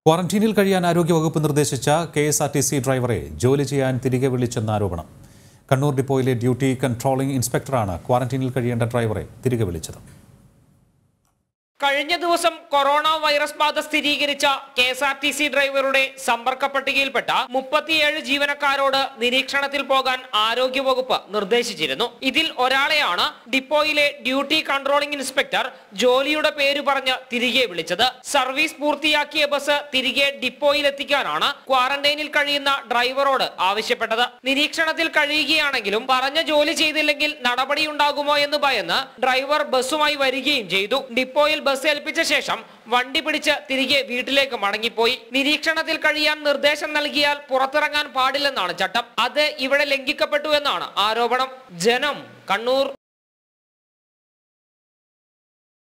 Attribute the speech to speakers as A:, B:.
A: ക്വാറന്റീനിൽ കഴിയാൻ ആരോഗ്യവകുപ്പ് നിർദ്ദേശിച്ച K S R T C ഡ്രൈവറെ ജോലി ചെയ്യാൻ തിരികെ വിളിച്ചെന്ന ആരോപണം കണ്ണൂർ ഡിപ്പോയിലെ ഡ്യൂട്ടി കൺട്രോളിംഗ് ഇൻസ്പെക്ടറാണ് ക്വാറന്റീനിൽ കഴിയേണ്ട ഡ്രൈവറെ തിരികെ വിളിച്ചത്
B: കഴിഞ്ഞ ദിവസം കൊറോണ വൈറസ് ബാധ സ്ഥിരീകരിച്ച K S R T C ഡ്രൈവറുടെ സമ്പർക്ക പട്ടികയിൽപ്പെട്ട മുപ്പത്തിയേഴ് ജീവനക്കാരോട് നിരീക്ഷണത്തിൽ പോകാൻ ആരോഗ്യവകുപ്പ് നിർദ്ദേശിച്ചിരുന്നു ഇതിൽ ഒരാളെയാണ് ഡിപ്പോയിലെ ഡ്യൂട്ടി കൺട്രോളിംഗ് ഇൻസ്പെക്ടർ ജോലിയുടെ പേര് പറഞ്ഞ് തിരികെ വിളിച്ചത് സർവീസ് പൂർത്തിയാക്കിയ ബസ് തിരികെ ഡിപ്പോയിൽ എത്തിക്കാനാണ് ക്വാറന്റൈനിൽ കഴിയുന്ന ഡ്രൈവറോട് ആവശ്യപ്പെട്ടത് നിരീക്ഷണത്തിൽ കഴിയുകയാണെങ്കിലും പറഞ്ഞ ജോലി ചെയ്തില്ലെങ്കിൽ നടപടിയുണ്ടാകുമോ എന്ന് ഭയന്ന് ഡ്രൈവർ ബസ്സുമായി വരികയും ചെയ്തു ഡിപ്പോയിൽ ബസ് ഏൽപ്പിച്ച ശേഷം വണ്ടി പിടിച്ച് തിരികെ വീട്ടിലേക്ക് മടങ്ങിപ്പോയി നിരീക്ഷണത്തിൽ കഴിയാൻ നിർദ്ദേശം നൽകിയാൽ പുറത്തിറങ്ങാൻ പാടില്ലെന്നാണ് ചട്ടം അത് ഇവിടെ ലംഘിക്കപ്പെട്ടു എന്നാണ് ആരോപണം ജനം കണ്ണൂർ